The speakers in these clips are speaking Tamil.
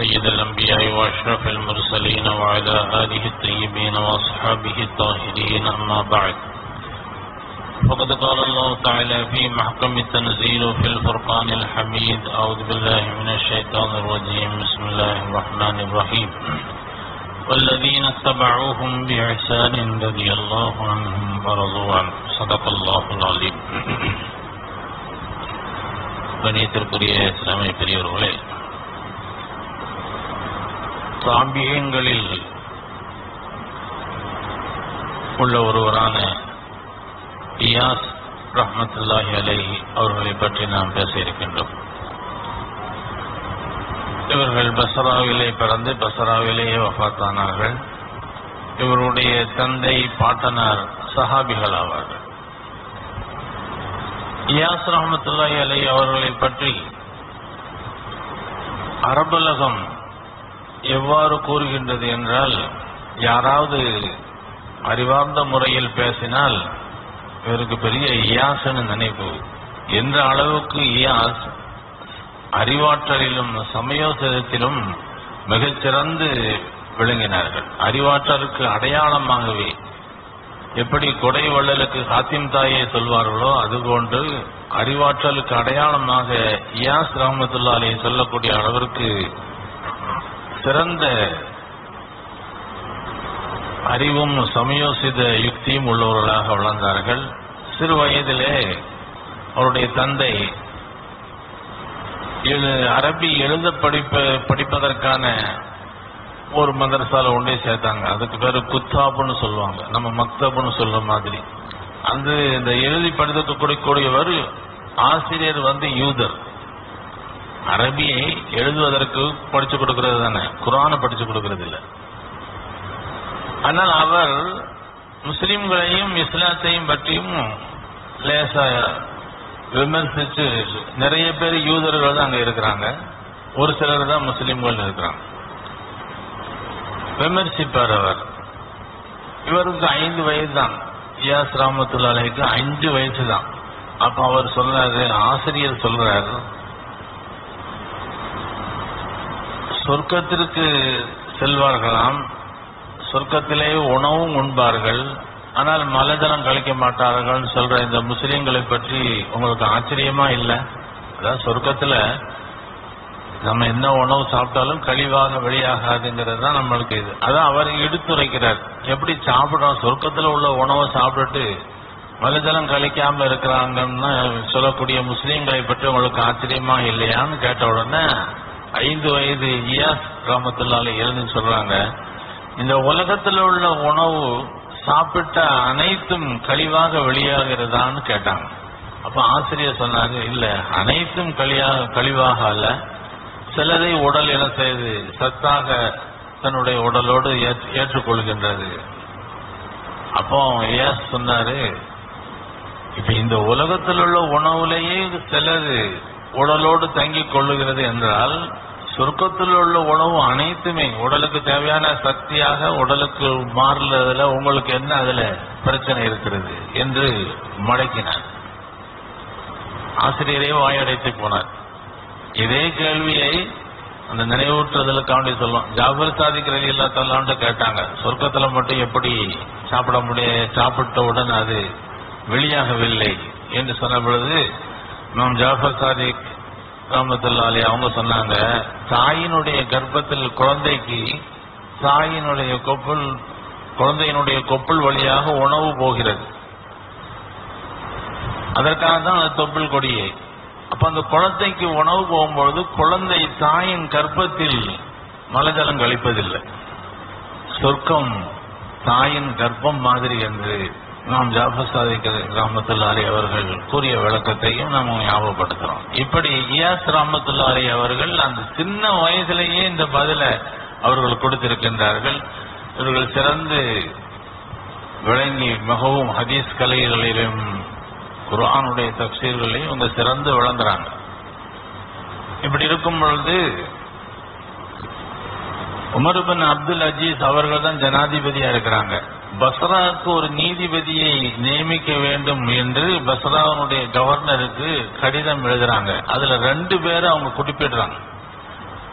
سيد الأنبياء وأشرف المرسلين وعلى آله الطيبين وأصحابه الطاهرين أما بعد فقد قال الله تعالى في محكم التنزيل في الفرقان الحميد أعوذ بالله من الشيطان الرجيم بسم الله الرحمن الرحيم والذين اتبعوهم بإحسان رضي الله عنهم ورضوا عنه صدق الله العليم கணியத்திற்குரிய இஸ்லாமிய பெரியவர்களே சாம்பியங்களில் உள்ள ஒருவரான இயாஸ் ரஹமத்துல்லாஹி அலைஹி அவர்களை பற்றி நாம் பேச இருக்கின்றோம் இவர்கள் பசராவிலே பிறந்து பசராவிலேயே வஃத்தானார்கள் இவருடைய தந்தை பாட்டனார் சஹாபிகள் ஆவார்கள் இயாஸ் ரஹமத்துல்லாஹி அலை அவர்களை பற்றி அரபுலகம் எவ்வாறு கூறுகின்றது என்றால் யாராவது அறிவார்ந்த முறையில் பேசினால் இவருக்கு பெரிய இயாஸ்னு நினைப்பு என்ற அளவுக்கு இயாஸ் அறிவாற்றலிலும் சமயோசிதத்திலும் மிகச்சிறந்து விளங்கினார்கள் அறிவாற்றலுக்கு அடையாளமாகவே எப்படி கொடை வள்ளலுக்கு ஹாத்திம் தாயை சொல்வார்களோ அதுபோன்று அறிவாற்றலுக்கு அடையாளமாக இயாஸ் ரஹமத்துல்லா அலி சொல்லக்கூடிய அளவிற்கு சிறந்த அறிவும் சமயோசித யுக்தியும் உள்ளவர்களாக வளர்ந்தார்கள் சிறு வயதிலே அவருடைய தந்தை எழு- அரபி எழுத படிப்ப படிப்பதற்கான ஒரு மதரசால ஒன்றே சேர்த்தாங்க அதுக்கு பேரு குத்தாபுன்னு சொல்லுவாங்க நம்ம மக்தபுன்னு சொல்ற மாதிரி அந்த இந்த எழுதி படித்துக்க கூடியவர் ஆசிரியர் வந்து யூதர் அரபியை எழுதுவதற்கு படிச்சு கொடுக்கிறது தானே குரானை படிச்சு கொடுக்கிறது இல்ல ஆனால் அவர் முஸ்லிம்களையும் இஸ்லாத்தையும் பற்றியும் லேசா விமர்சிச்சு நிறைய பேர் யூதர்கள் தான் அங்க இருக்கிறாங்க ஒரு சிலர் தான் முஸ்லிம்கள் இருக்கிறாங்க விமர்சிப்பார் அவர் இவருக்கு ஐந்து வயது தான் இயாஸ் ராமத்துல்லாலைக்கு அஞ்சு வயசு தான் அப்ப அவர் சொல்றாரு ஆசிரியர் சொல்றாரு சொர்க்கத்திற்கு செல்வார்களாம் சொர்க்கத்திலே உணவும் உண்பார்கள் ஆனால் மலஜலம் கழிக்க மாட்டார்கள் சொல்ற இந்த முஸ்லிம்களை பற்றி உங்களுக்கு ஆச்சரியமா இல்லை அதாவது சொர்க்கத்துல நம்ம என்ன உணவு சாப்பிட்டாலும் கழிவாக வெளியாகாதுங்கிறது தான் நம்மளுக்கு இது அதான் அவர் எடுத்துரைக்கிறார் எப்படி சாப்பிடுறோம் சொர்க்கத்துல உள்ள உணவை சாப்பிட்டுட்டு மலஜலம் கழிக்காம இருக்கிறாங்கன்னு சொல்லக்கூடிய முஸ்லீம்களை பற்றி உங்களுக்கு ஆச்சரியமா இல்லையான்னு கேட்ட உடனே ஐந்து வயது இயாஸ் கிராமத்துலால எழுந்து சொல்றாங்க இந்த உலகத்துல உள்ள உணவு சாப்பிட்ட அனைத்தும் கழிவாக வெளியாகிறதான்னு கேட்டாங்க அப்ப ஆசிரியர் சொன்னாரு இல்ல அனைத்தும் கழியாக கழிவாக அல்ல சிலதை உடல் என செய்து சத்தாக தன்னுடைய உடலோடு ஏற்று- ஏற்றுக்கொள்கின்றது அப்போ ஏஸ் சொன்னாரு இப்ப இந்த உலகத்தில் உள்ள உணவுலேயே சிலது உடலோடு தங்கிக் கொள்ளுகிறது என்றால் சொர்க்கத்தில் உள்ள உணவு அனைத்துமே உடலுக்கு தேவையான சக்தியாக உடலுக்கு மாறுறதுல உங்களுக்கு என்ன அதுல பிரச்சனை இருக்கிறது என்று மடக்கினார் ஆசிரியரே வாயடைத்து போனார் இதே கேள்வியை அந்த நினைவூற்றுதலுக்காண்டி சொல்லும் ஜாபர் சாதிக் ரலி அல்லா தல்லான்ட்டு கேட்டாங்க சொர்க்கத்துல மட்டும் எப்படி சாப்பிட முடிய சாப்பிட்டவுடன் அது வெளியாகவில்லை என்று சொன்ன பொழுது நாம் ஜாஃபர் சாதிக் ராமத்துல்லா அலி அவங்க சொன்னாங்க தாயினுடைய கர்ப்பத்தில் குழந்தைக்கு தாயினுடைய கொப்புள் குழந்தையினுடைய கொப்புள் வழியாக உணவு போகிறது அதற்காக தான் அந்த தொப்புள் கொடியை அப்ப அந்த குழந்தைக்கு உணவு போகும்பொழுது குழந்தை தாயின் கர்ப்பத்தில் மலஜலம் கழிப்பதில்லை சொர்க்கம் தாயின் கர்ப்பம் மாதிரி என்று நாம் ஜாஃபர் சாதிக் ராமத்துல்லாரி அவர்கள் கூறிய விளக்கத்தையும் நாம் ஞாபகப்படுத்துறோம் இப்படி இயாஸ் ராமத்துல்லாரி அவர்கள் அந்த சின்ன வயதிலேயே இந்த பதிலை அவர்கள் கொடுத்திருக்கின்றார்கள் இவர்கள் சிறந்து விளங்கி மிகவும் ஹதீஸ் கலைகளிலும் குர்ஆனுடைய தப்சீர்களையும் இவங்க சிறந்து விளங்குறாங்க இப்படி இருக்கும் பொழுது உமர் பின் அப்துல் அஜீஸ் அவர்கள் தான் ஜனாதிபதியா இருக்கிறாங்க பஸ்ராவுக்கு ஒரு நீதிபதியை நியமிக்க வேண்டும் என்று பஸ்ராவினுடைய கவர்னருக்கு கடிதம் எழுதுறாங்க அதுல ரெண்டு பேரை அவங்க குறிப்பிடுறாங்க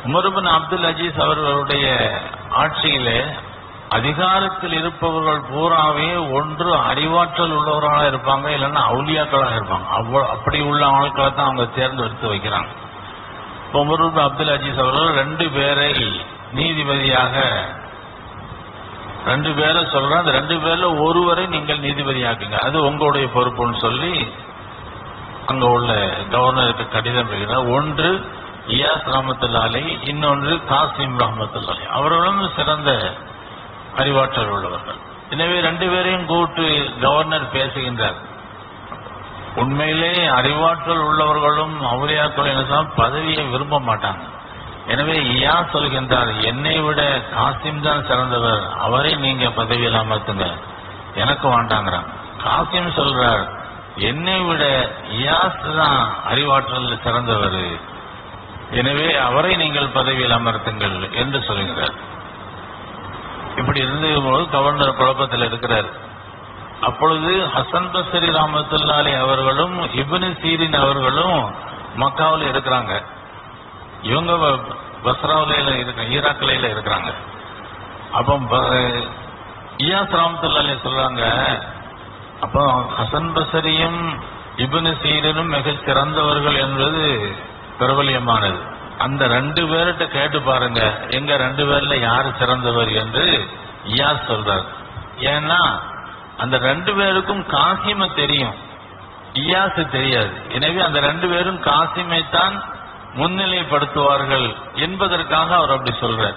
உமர்பின் அப்துல் அஜீஸ் அவர்களுடைய ஆட்சியிலே அதிகாரத்தில் இருப்பவர்கள் பூராவே ஒன்று அறிவாற்றல் உள்ளவர்களாக இருப்பாங்க இல்லைன்னா அவுலியாக்களாக இருப்பாங்க அவ்வளோ அப்படி உள்ள ஆட்களை தான் அவங்க தேர்ந்தெடுத்து வைக்கிறாங்க இப்போ உமர்பின் அப்துல் அஜீஸ் அவர்கள் ரெண்டு பேரை நீதிபதியாக ரெண்டு பேரை சொல்றேன் அந்த ரெண்டு பேர்ல ஒருவரை நீங்கள் நீதிபதியாக்குங்க அது உங்களுடைய பொறுப்புன்னு சொல்லி அங்க உள்ள கவர்னருக்கு கடிதம் எழுதினார் ஒன்று இயாஸ் ரஹமத்துல்லாலை இன்னொன்று காசிம் ரஹமத்துல்லாலை அவர்களும் சிறந்த அறிவாற்றல் உள்ளவர்கள் எனவே ரெண்டு பேரையும் கூட்டு கவர்னர் பேசுகின்றார் உண்மையிலே அறிவாற்றல் உள்ளவர்களும் அவுலியாக்கள் என்ன சொன்னா பதவியை விரும்ப மாட்டாங்க எனவே யா சொல்கின்றார் என்னை விட காசிம் தான் சிறந்தவர் அவரை நீங்க பதவியில் அமர்த்துங்க எனக்கு வேண்டாங்கிறாங்க காசிம் சொல்றார் என்னை விட இயாஸ் தான் அறிவாற்றல் சிறந்தவர் எனவே அவரை நீங்கள் பதவியில் அமர்த்துங்கள் என்று சொல்கிறார் இப்படி இருந்தபோது கவர்னர் குழப்பத்தில் இருக்கிறார் அப்பொழுது ஹசன் பசரி ராமத்துல்லாலி அவர்களும் இப்னு சீரின் அவர்களும் மக்காவில் இருக்கிறாங்க இவங்க ப- பஸ்ராவில இருக்க ஈராக்கில இருக்கிறாங்க அப்போ ப- இயாஸ் ராமத்துல்லாலி சொல்றாங்க அப்போ ஹசன் பசரியும் இப்னு சீரனும் மிகச் சிறந்தவர்கள் என்பது பிரபலியமானது அந்த ரெண்டு பேர்கிட்ட கேட்டு பாருங்க எங்க ரெண்டு பேர்ல யாரு சிறந்தவர் என்று இயாஸ் சொல்றார் ஏன்னா அந்த ரெண்டு பேருக்கும் காசிம தெரியும் இயாசு தெரியாது எனவே அந்த ரெண்டு பேரும் காசிமை தான் முன்னிலைப்படுத்துவார்கள் என்பதற்காக அவர் அப்படி சொல்றார்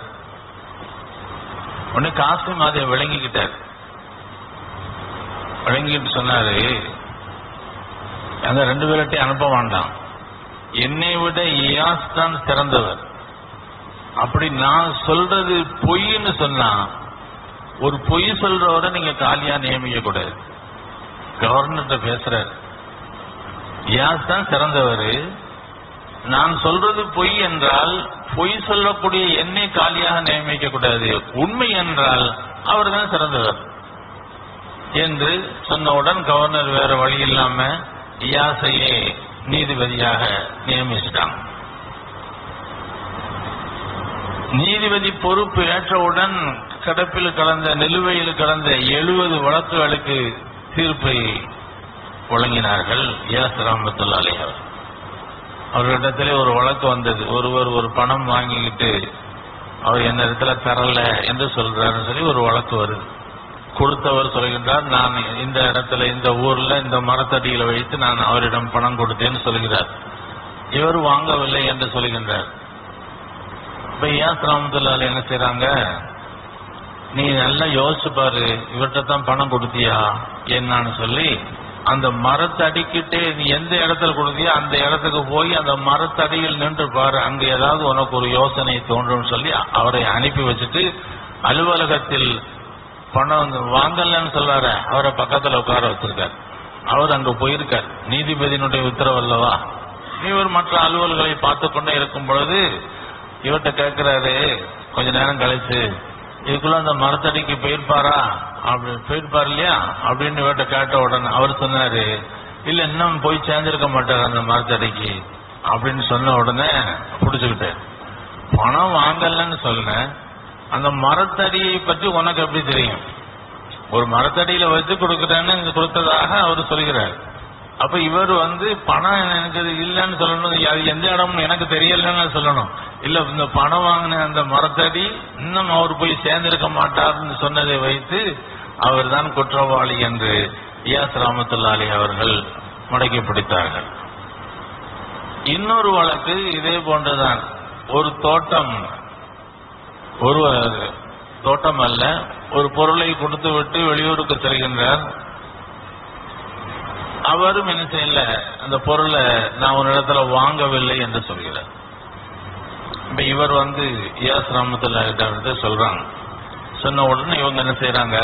உடனே காசிம் அதை விளங்கிக்கிட்டார் விளங்கிட்டு சொன்னாரு அந்த ரெண்டு பேர்கிட்டையும் அனுப்ப வேண்டாம் என்னை விட இயாஸ் தான் சிறந்தவர் அப்படி நான் சொல்றது பொய்ன்னு சொன்னா ஒரு பொய் சொல்றவரை நீங்க காலியா நியமிக்க கூடாது கவர்னர்கிட்ட பேசுறாரு இயாஸ் தான் சிறந்தவர் நான் சொல்றது பொய் என்றால் பொய் சொல்லக்கூடிய என்னை காலியாக நியமிக்க கூடாது உண்மை என்றால் அவர் தான் சிறந்தவர் என்று சொன்னவுடன் கவர்னர் வேற வழி இல்லாம இயாசையே நீதிபதியாக நியமிச்சிட்டாங்க நீதிபதி பொறுப்பு ஏற்றவுடன் கிடப்பில் கடந்த நிலுவையில் கடந்த எழுபது வழக்குகளுக்கு தீர்ப்பை வழங்கினார்கள் இயாஸ் ரஹமத்துல்லாலே அவர் அவர்களிடத்திலே ஒரு வழக்கு வந்தது ஒருவர் ஒரு பணம் வாங்கிக்கிட்டு அவர் என்ன இடத்துல தரல என்று சொல்றாருன்னு சொல்லி ஒரு வழக்கு வருது கொடுத்தவர் சொல்கின்றார் நான் இந்த இடத்துல இந்த ஊர்ல இந்த மரத்தடியில வைத்து நான் அவரிடம் பணம் கொடுத்தேன்னு சொல்கிறார் இவர் வாங்கவில்லை என்று சொல்கின்றார் இப்ப இயாஸ் ரஹமத்துல்லால என்ன செய்றாங்க நீ நல்லா யோசிச்சு பாரு இவர்கிட்ட தான் பணம் கொடுத்தியா என்னன்னு சொல்லி அந்த மரத்தடிக்கிட்டே நீ எந்த இடத்துல கொடுத்தியோ அந்த இடத்துக்கு போய் அந்த மரத்தடியில் நின்று பாரு அங்க ஏதாவது உனக்கு ஒரு யோசனை தோன்றும் சொல்லி அவரை அனுப்பி வச்சுட்டு அலுவலகத்தில் பணம் வந்து வாங்கலன்னு சொல்றாரு அவரை பக்கத்துல உட்கார வச்சிருக்காரு அவர் அங்க போயிருக்கார் நீதிபதியினுடைய உத்தரவு அல்லவா இவர் மற்ற அலுவல்களை பார்த்து கொண்டே இருக்கும் பொழுது இவர்கிட்ட கேட்கிறாரு கொஞ்ச நேரம் கழிச்சு இதுக்குள்ள அந்த மரத்தடிக்கு போயிருப்பாரா அப்படி போயிருப்பார் இல்லையா அப்படின்னு இவர்கிட்ட கேட்ட உடனே அவர் சொன்னாரு இல்ல இன்னும் போய் சேர்ந்திருக்க மாட்டார் அந்த மரத்தடிக்கு அப்படின்னு சொன்ன உடனே புடிச்சுக்கிட்டாரு பணம் வாங்கலன்னு சொன்னேன் அந்த மரத்தடியை பற்றி உனக்கு எப்படி தெரியும் ஒரு மரத்தடியில வச்சு கொடுக்குறேன்னு இங்க கொடுத்ததாக அவர் சொல்கிறார் அப்ப இவர் வந்து பணம் எனக்கு இல்லைன்னு சொல்லணும் அது எந்த இடம்னு எனக்கு தெரியலன்னு சொல்லணும் இல்ல இந்த பணம் வாங்கின அந்த மரத்தடி இன்னும் அவர் போய் சேர்ந்திருக்க மாட்டார்னு சொன்னதை வைத்து அவர் தான் குற்றவாளி என்று இயாஸ் ராமத்துல்லாலி அவர்கள் முடக்கி பிடித்தார்கள் இன்னொரு வழக்கு இதே போன்றுதான் ஒரு தோட்டம் ஒரு தோட்டம் அல்ல ஒரு பொருளை கொடுத்து விட்டு வெளியூருக்கு செல்கின்றார் அவரும் என்ன செய்யல அந்த பொருளை நான் ஒரு இடத்துல வாங்கவில்லை என்று சொல்கிறார் இப்ப இவர் வந்து இயாஸ் ராமத்துல வந்து சொல்றாங்க சொன்ன உடனே இவங்க என்ன செய்யறாங்க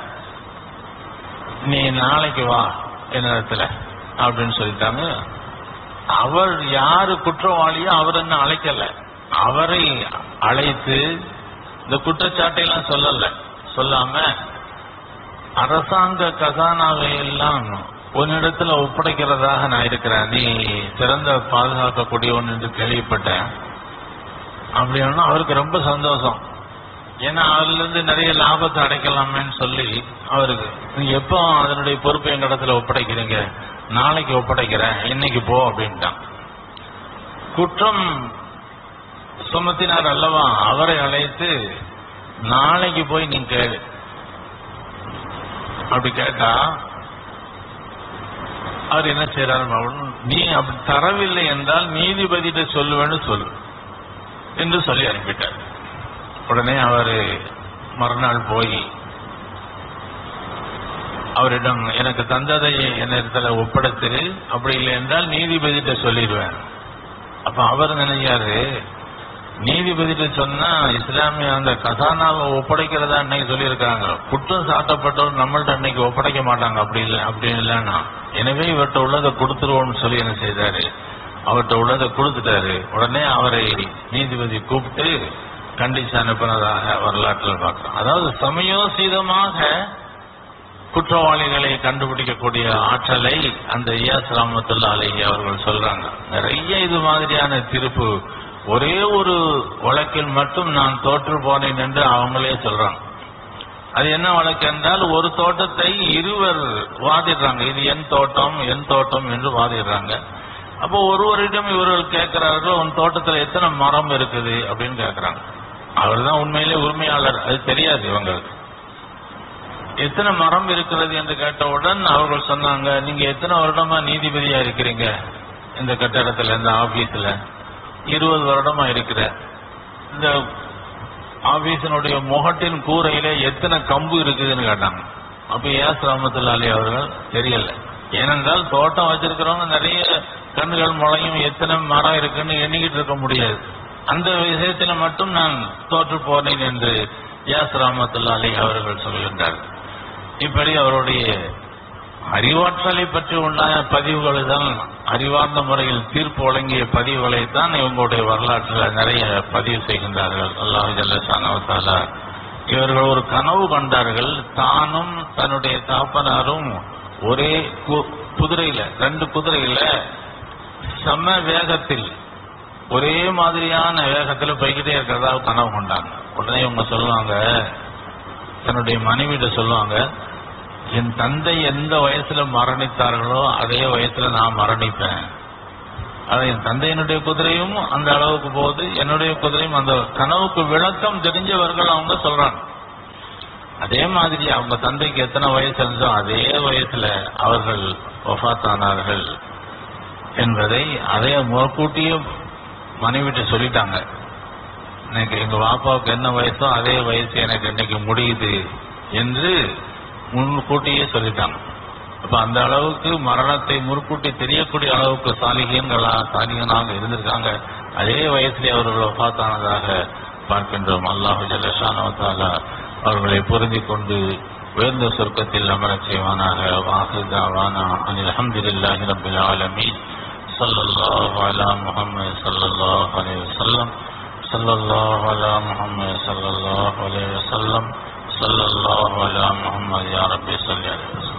நீ நாளைக்கு வா என்னிடத்துல அப்படின்னு சொல்லிட்டாங்க அவர் யாரு குற்றவாளியோ அவர் என்ன அழைக்கல அவரை அழைத்து இந்த குற்றச்சாட்டை எல்லாம் சொல்லல சொல்லாம அரசாங்க கசானாவை எல்லாம் உன்னிடத்துல ஒப்படைக்கிறதாக நான் இருக்கிறேன் நீ சிறந்த பாதுகாக்கக்கூடியவன் என்று கேள்விப்பட்டேன் அப்படின்னா அவருக்கு ரொம்ப சந்தோஷம் ஏன்னா அதுல இருந்து நிறைய லாபத்தை அடைக்கலாமேன்னு சொல்லி அவருக்கு நீங்க எப்போ அதனுடைய பொறுப்பை எங்க இடத்துல ஒப்படைக்கிறீங்க நாளைக்கு ஒப்படைக்கிறேன் இன்னைக்கு போ அப்படின்ட்டான் குற்றம் சுமத்தினார் அல்லவா அவரை அழைத்து நாளைக்கு போய் நீ கேளு அப்படி கேட்டா அவர் என்ன செய்யறாரு நீ அப்படி தரவில்லை என்றால் நீதிபதியிட்ட சொல்லுவேன்னு சொல்லு என்று சொல்லி அனுப்பிட்டார் உடனே அவர் மறுநாள் போய் அவரிடம் எனக்கு தந்ததை என்னிடத்துல ஒப்படைத்திரு அப்படி இல்லை என்றால் நீதிபதியிட்ட சொல்லிடுவேன் அப்ப அவர் நினைச்சாரு நீதிபதிட்டு சொன்னா இஸ்லாமிய அந்த கசானாவை ஒப்படைக்கிறதா அன்னைக்கு சொல்லியிருக்காங்க குற்றம் சாட்டப்பட்டவர் நம்மள்ட்ட அன்னைக்கு ஒப்படைக்க மாட்டாங்க அப்படி இல்லை அப்படி இல்லைன்னா எனவே இவர்கிட்ட உள்ளதை கொடுத்துருவோம்னு சொல்லி என்ன செய்தாரு அவர்கிட்ட உள்ளதை கொடுத்துட்டாரு உடனே அவரை நீதிபதி கூப்பிட்டு கண்டிச்சு அனுப்பினதாக வரலாற்றில் பார்க்கிறோம் அதாவது சமயோசிதமாக குற்றவாளிகளை கண்டுபிடிக்கக்கூடிய ஆற்றலை அந்த இயாஸ் ராமத்துல்லா அலஹி அவர்கள் சொல்றாங்க நிறைய இது மாதிரியான திருப்பு ஒரே ஒரு வழக்கில் மட்டும் நான் தோற்று போனேன் என்று அவங்களே சொல்றாங்க அது என்ன வழக்கு என்றால் ஒரு தோட்டத்தை இருவர் வாதிடுறாங்க இது என் தோட்டம் என் தோட்டம் என்று வாதிடுறாங்க அப்போ ஒருவரிடம் இவர்கள் கேட்கிறார்கள் உன் தோட்டத்தில் எத்தனை மரம் இருக்குது அப்படின்னு கேட்கிறாங்க அவர் தான் உண்மையிலே உரிமையாளர் அது தெரியாது இவங்களுக்கு எத்தனை மரம் இருக்கிறது என்று கேட்டவுடன் அவர்கள் சொன்னாங்க நீங்க எத்தனை வருடமா நீதிபதியா இருக்கிறீங்க இந்த கட்டடத்துல இந்த ஆபீஸ்ல இருபது வருடமா இருக்கிற இந்த ஆபீஸினுடைய முகட்டின் கூரையில எத்தனை கம்பு இருக்குதுன்னு கேட்டாங்க அப்ப ஏஸ் ராமத்துல்லாலி அவர்கள் தெரியல ஏனென்றால் தோட்டம் வச்சிருக்கிறவங்க நிறைய கண்ணுகள் முளையும் எத்தனை மரம் இருக்குன்னு எண்ணிக்கிட்டு இருக்க முடியாது அந்த விஷயத்துல மட்டும் நான் தோற்று போனேன் என்று யாஸ் ராமத்துல்லாலி அவர்கள் சொல்கின்றார்கள் இப்படி அவருடைய அறிவாற்றலை பற்றி உண்டான பதிவுகளை தான் அறிவார்ந்த முறையில் தீர்ப்பு வழங்கிய பதிவுகளை தான் இவங்களுடைய வரலாற்றில் நிறைய பதிவு செய்கின்றார்கள் அல்லாஹு ஜல்லசானவத்தாலா இவர்கள் ஒரு கனவு கண்டார்கள் தானும் தன்னுடைய தாப்பனாரும் ஒரே கு- குதிரையில ரெண்டு குதிரையில சம வேகத்தில் ஒரே மாதிரியான வேகத்தில் போய்கிட்டே இருக்கிறதா கனவு கொண்டாங்க உடனே இவங்க சொல்லுவாங்க தன்னுடைய மனைவியிட்ட சொல்லுவாங்க என் தந்தை எந்த வயசுல மரணித்தார்களோ அதே வயசுல நான் மரணிப்பேன் அது என் தந்தையினுடைய குதிரையும் அந்த அளவுக்கு போகுது என்னுடைய குதிரையும் அந்த கனவுக்கு விளக்கம் தெரிஞ்சவர்கள் அவங்க சொல்றாங்க அதே மாதிரி அவங்க தந்தைக்கு எத்தனை வயசு இருந்தோ அதே வயசுல அவர்கள் ஒஃபாத்தானார்கள் என்பதை அதே முறக்கூட்டியே மனைவிட்டு சொல்லிட்டாங்க எனக்கு எங்க பாப்பாவுக்கு என்ன வயசோ அதே வயசு எனக்கு இன்னைக்கு முடியுது என்று முன்கூட்டியே சொல்லிட்டாங்க அப்ப அந்த அளவுக்கு மரணத்தை முன்கூட்டி தெரியக்கூடிய அளவுக்கு சாலிகன்களா சாலிகனாக இருந்திருக்காங்க அதே வயசுல அவர்கள் வஃபாத்தானதாக பார்க்கின்றோம் அல்லாஹு ஜல்லஷானவத்தாலா அவர்களை பொருந்தி கொண்டு உயர்ந்த சொர்க்கத்தில் அமரச் செய்வானாக வாஹிதாவானா அனில் அல்ஹம்துலில்லாஹி ரப்பில் ஆலமீன் ஸல்லல்லாஹு அலா முஹம்மது ஸல்லல்லாஹு அலைஹி வஸல்லம் ஸல்லல்லாஹு அலா முஹம்மது ஸல்லல்லாஹு அலைஹி வஸல்லம் ஸல்லல்லாஹு அலா முஹம்மது யா ரப்பி ஸல்லி அலைஹி வஸல்லம்